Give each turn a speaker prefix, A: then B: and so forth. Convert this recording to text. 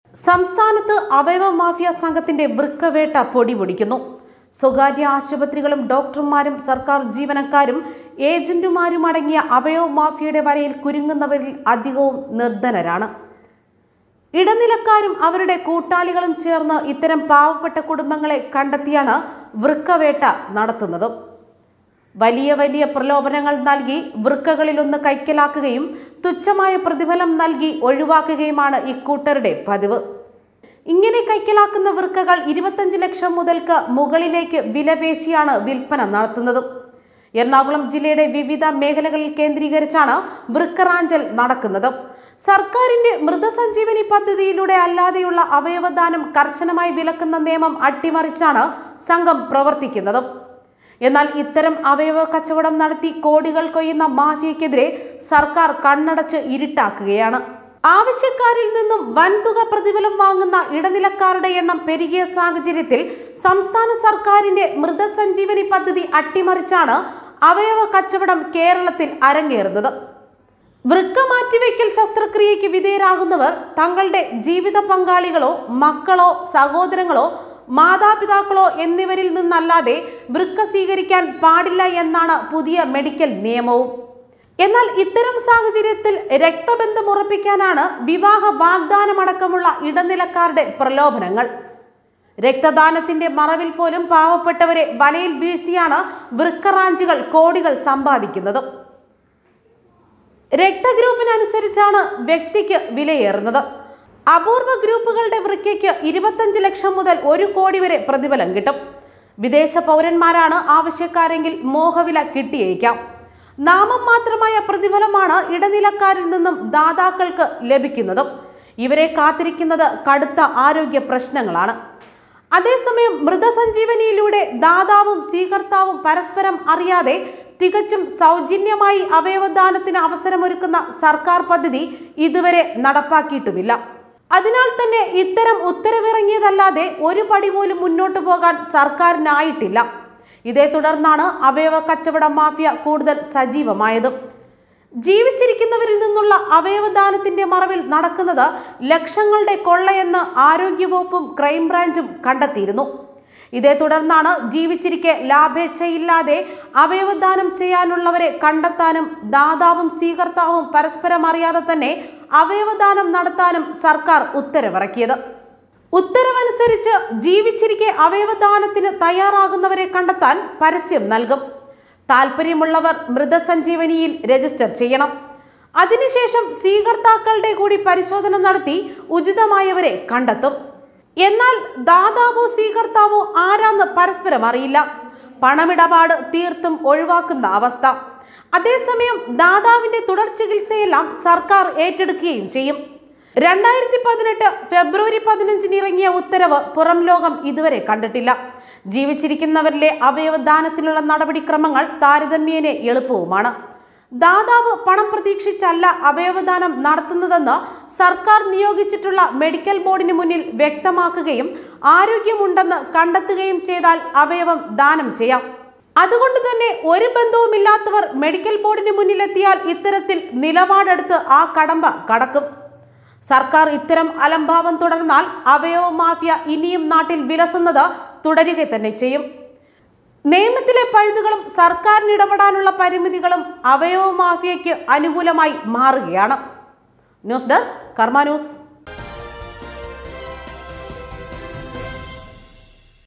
A: സംസ്ഥാനത്ത് അവയവ മാഫിയ സംഘത്തിന്റെ വൃക്കവേട്ട പൊടി പൊടിക്കുന്നു സ്വകാര്യ ആശുപത്രികളും ഡോക്ടർമാരും സർക്കാർ ജീവനക്കാരും ഏജന്റുമാരും അടങ്ങിയ അവയവ മാഫിയയുടെ വരയിൽ കുരുങ്ങുന്നവരിൽ അധികവും നിർധനരാണ് ഇടനിലക്കാരും അവരുടെ കൂട്ടാളികളും ചേർന്ന് ഇത്തരം പാവപ്പെട്ട കുടുംബങ്ങളെ കണ്ടെത്തിയാണ് വൃക്കവേട്ട നടത്തുന്നത് വലിയ വലിയ പ്രലോഭനങ്ങൾ നൽകി വൃക്കകളിലൊന്ന് കൈക്കലാക്കുകയും തുച്ഛമായ പ്രതിഫലം നൽകി ഒഴിവാക്കുകയുമാണ് ഇക്കൂട്ടരുടെ പതിവ് ഇങ്ങനെ കൈക്കലാക്കുന്ന വൃക്കകൾ ഇരുപത്തഞ്ച് ലക്ഷം മുതൽക്ക് മുകളിലേക്ക് വിലപേശിയാണ് വിൽപ്പന നടത്തുന്നത് എറണാകുളം ജില്ലയുടെ വിവിധ മേഖലകളിൽ കേന്ദ്രീകരിച്ചാണ് വൃക്കറാഞ്ചൽ നടക്കുന്നത് സർക്കാരിന്റെ മൃതസഞ്ജീവനി പദ്ധതിയിലൂടെ അല്ലാതെയുള്ള അവയവദാനം കർശനമായി വിലക്കുന്ന നിയമം അട്ടിമറിച്ചാണ് സംഘം പ്രവർത്തിക്കുന്നത് എന്നാൽ ഇത്തരം അവയവ കച്ചവടം നടത്തി കോടികൾ കൊയ്യുന്ന മാഫിയക്കെതിരെ സർക്കാർ കണ്ണടച്ച് ഇരുട്ടാക്കുകയാണ് ആവശ്യക്കാരിൽ നിന്നും വൻതുക പ്രതിഫലം വാങ്ങുന്ന ഇടനിലക്കാരുടെ എണ്ണം പെരുകിയ സാഹചര്യത്തിൽ സംസ്ഥാന സർക്കാരിന്റെ മൃതസഞ്ജീവനി പദ്ധതി അട്ടിമറിച്ചാണ് അവയവ കച്ചവടം കേരളത്തിൽ അരങ്ങേറുന്നത് വൃക്ക മാറ്റിവെക്കൽ ശസ്ത്രക്രിയയ്ക്ക് വിധേയരാകുന്നവർ തങ്ങളുടെ ജീവിത പങ്കാളികളോ മക്കളോ സഹോദരങ്ങളോ മാതാപിതാക്കളോ എന്നിവരിൽ നിന്നല്ലാതെ വൃക്ക സ്വീകരിക്കാൻ പാടില്ല എന്നാണ് പുതിയ മെഡിക്കൽ നിയമവും എന്നാൽ ഇത്തരം സാഹചര്യത്തിൽ രക്തബന്ധം ഉറപ്പിക്കാനാണ് വിവാഹ വാഗ്ദാനമടക്കമുള്ള ഇടനിലക്കാരുടെ പ്രലോഭനങ്ങൾ രക്തദാനത്തിന്റെ മറവിൽ പോലും പാവപ്പെട്ടവരെ വലയിൽ വീഴ്ത്തിയാണ് വൃക്കറാഞ്ചികൾ കോടികൾ സമ്പാദിക്കുന്നത് രക്തഗ്രൂപ്പിനനുസരിച്ചാണ് വ്യക്തിക്ക് വിലയേറുന്നത് അപൂർവ ഗ്രൂപ്പുകളുടെ വൃക്കയ്ക്ക് ഇരുപത്തഞ്ച് ലക്ഷം മുതൽ ഒരു കോടി വരെ പ്രതിഫലം കിട്ടും വിദേശ പൗരന്മാരാണ് ആവശ്യക്കാരെങ്കിൽ മോഹവില കിട്ടിയേക്കാം നാമം മാത്രമായ പ്രതിഫലമാണ് ഇടനിലക്കാരിൽ നിന്നും ദാതാക്കൾക്ക് ലഭിക്കുന്നതും ഇവരെ കാത്തിരിക്കുന്നത് കടുത്ത ആരോഗ്യ പ്രശ്നങ്ങളാണ് അതേസമയം മൃതസഞ്ജീവനിയിലൂടെ ദാതാവും സ്വീകർത്താവും പരസ്പരം അറിയാതെ തികച്ചും സൗജന്യമായി അവയവദാനത്തിന് അവസരമൊരുക്കുന്ന സർക്കാർ പദ്ധതി ഇതുവരെ നടപ്പാക്കിയിട്ടുമില്ല അതിനാൽ തന്നെ ഇത്തരം ഉത്തരവിറങ്ങിയതല്ലാതെ ഒരു പടി പോലും മുന്നോട്ടു പോകാൻ സർക്കാരിനായിട്ടില്ല ഇതേ തുടർന്നാണ് അവയവ കച്ചവട മാഫിയ കൂടുതൽ സജീവമായത് ജീവിച്ചിരിക്കുന്നവരിൽ നിന്നുള്ള അവയവദാനത്തിന്റെ മറവിൽ നടക്കുന്നത് ലക്ഷങ്ങളുടെ കൊള്ളയെന്ന് ആരോഗ്യവകുപ്പും ക്രൈംബ്രാഞ്ചും കണ്ടെത്തിയിരുന്നു ഇതേ തുടർന്നാണ് ജീവിച്ചിരിക്കെ ലാഭേച്ഛയില്ലാതെ അവയവദാനം ചെയ്യാനുള്ളവരെ കണ്ടെത്താനും ദാതാവും സ്വീകർത്താവും പരസ്പരം അറിയാതെ തന്നെ അവയവദാനം നടത്താനും സർക്കാർ ഉത്തരവിറക്കിയത് ഉത്തരവനുസരിച്ച് ജീവിച്ചിരിക്കെ അവയവദാനത്തിന് തയ്യാറാകുന്നവരെ കണ്ടെത്താൻ പരസ്യം നൽകും താല്പര്യമുള്ളവർ മൃതസഞ്ജീവനിയിൽ രജിസ്റ്റർ ചെയ്യണം അതിനുശേഷം സ്വീകർത്താക്കളുടെ കൂടി പരിശോധന നടത്തി ഉചിതമായവരെ കണ്ടെത്തും എന്നാൽ ദാതാവോ സ്വീകർത്താവോ ആരാന്ന് പരസ്പരം അറിയില്ല പണമിടപാട് തീർത്തും ഒഴിവാക്കുന്ന അവസ്ഥ അതേസമയം ദാതാവിന്റെ തുടർ ചികിത്സയെല്ലാം സർക്കാർ ഏറ്റെടുക്കുകയും ചെയ്യും രണ്ടായിരത്തി പതിനെട്ട് ഫെബ്രുവരി പതിനഞ്ചിന് ഇറങ്ങിയ ഉത്തരവ് പുറം ലോകം ഇതുവരെ കണ്ടിട്ടില്ല ജീവിച്ചിരിക്കുന്നവരിലെ അവയവദാനത്തിനുള്ള നടപടിക്രമങ്ങൾ താരതമ്യേന എളുപ്പവുമാണ് ദാതാവ് പണം പ്രതീക്ഷിച്ചല്ല അവയവദാനം നടത്തുന്നതെന്ന് സർക്കാർ നിയോഗിച്ചിട്ടുള്ള മെഡിക്കൽ ബോർഡിന് മുന്നിൽ വ്യക്തമാക്കുകയും ആരോഗ്യമുണ്ടെന്ന് കണ്ടെത്തുകയും ചെയ്താൽ അവയവം ദാനം ചെയ്യാം അതുകൊണ്ട് തന്നെ ഒരു ബന്ധവുമില്ലാത്തവർ മെഡിക്കൽ ബോർഡിന് മുന്നിലെത്തിയാൽ ഇത്തരത്തിൽ നിലപാടെടുത്ത് ആ കടമ്പ കടക്കും സർക്കാർ ഇത്തരം അലംഭാവം തുടർന്നാൽ അവയവ മാഫിയ ഇനിയും നാട്ടിൽ വിലസുന്നത് തുടരുക തന്നെ ചെയ്യും നിയമത്തിലെ പഴുതുകളും സർക്കാരിന് ഇടപെടാനുള്ള പരിമിതികളും അവയവ മാഫിയയ്ക്ക് അനുകൂലമായി മാറുകയാണ് ന്യൂസ് ഡെസ്ക് കർമ്മ ന്യൂസ്